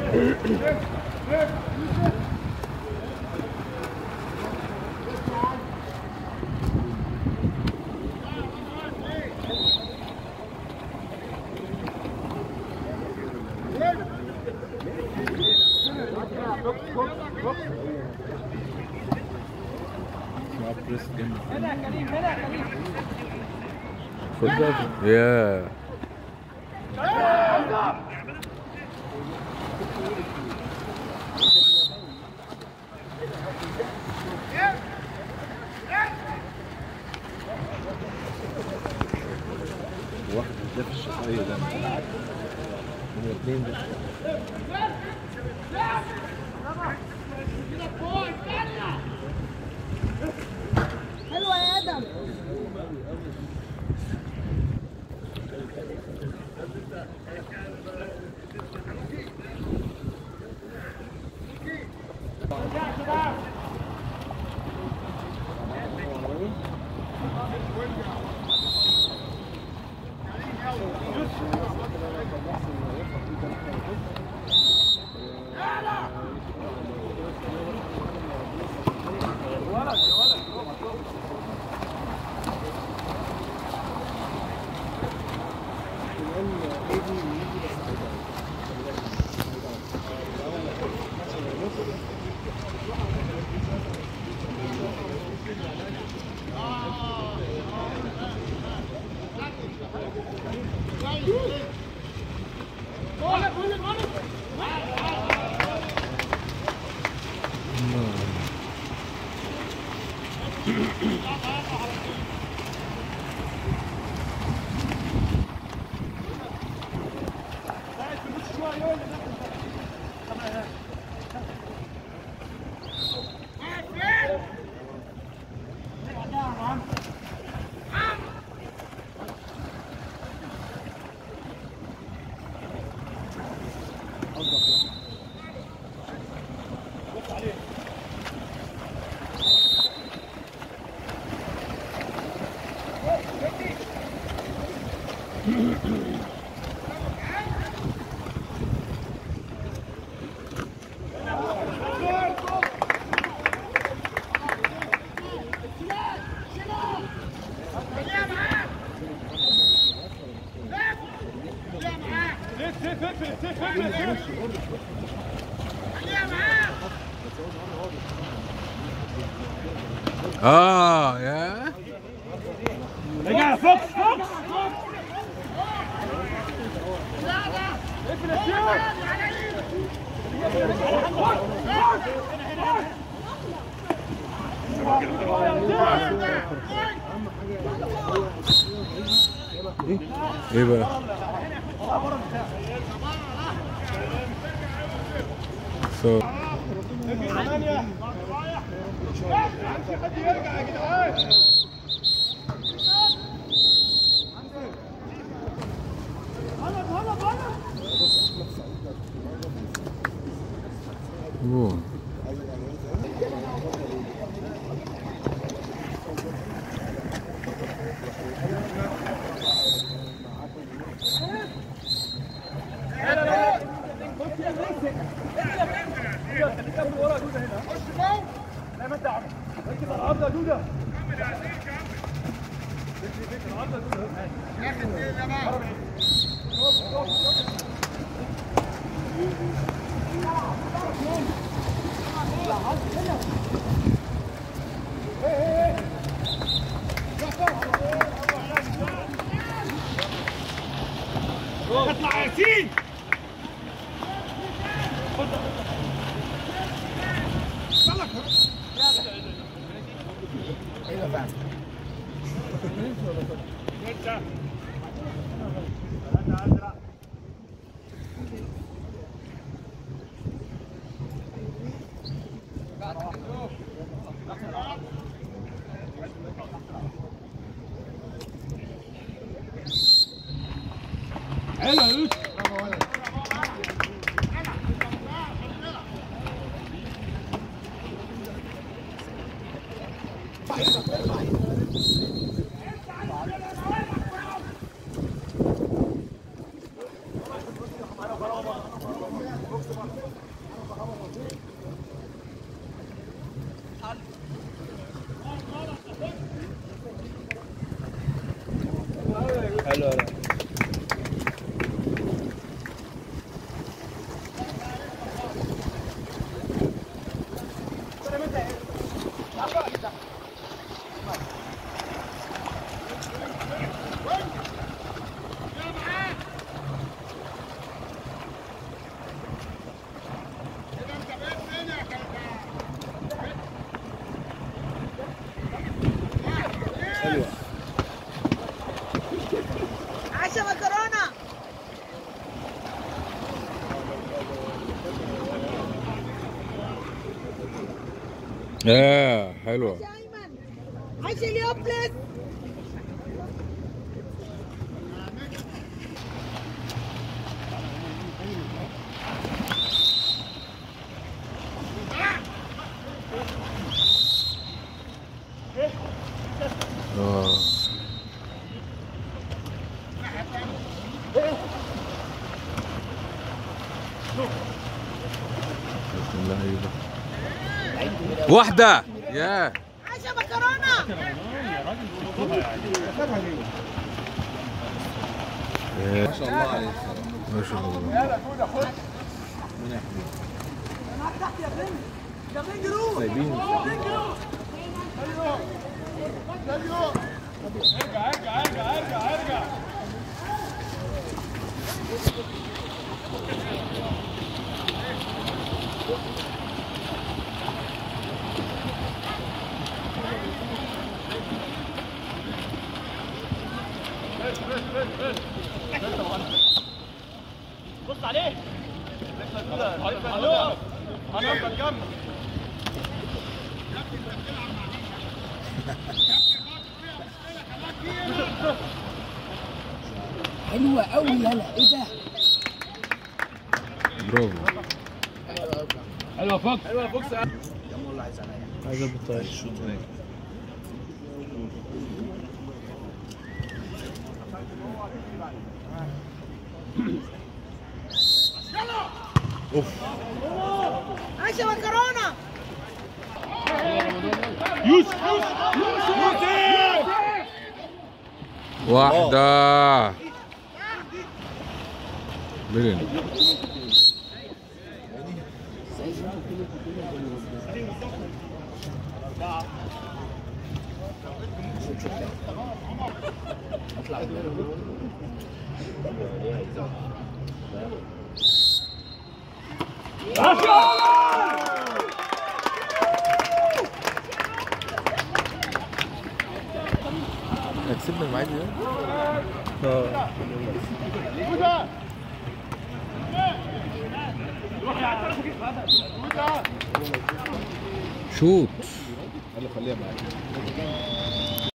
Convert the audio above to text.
مع بريس جامد هنا كريم هنا كريم خد بالك يا واحد ده في الشقاية ده هما اتنين ده حلوة يا ادم اه يا رجع فوكس فوكس ايه بقى so Ooh. اطلع ياسين حلو يا يوسف اه حلوه يا ايمن عايش اليوبلس اه بسم الله أيوة. واحدة يا عايش مكرونه ما شاء الله عليك ما شاء الله سايبين بص عليه الو انا كمل حلوه قوي يلا ايه ده برافو حلوه فوكس حلوه فوكس شوط هناك عايش مكرونه يوسف يوسف يوسف واحدة بلين كسبنا المعادي ده؟ شوت قال له خليها معاك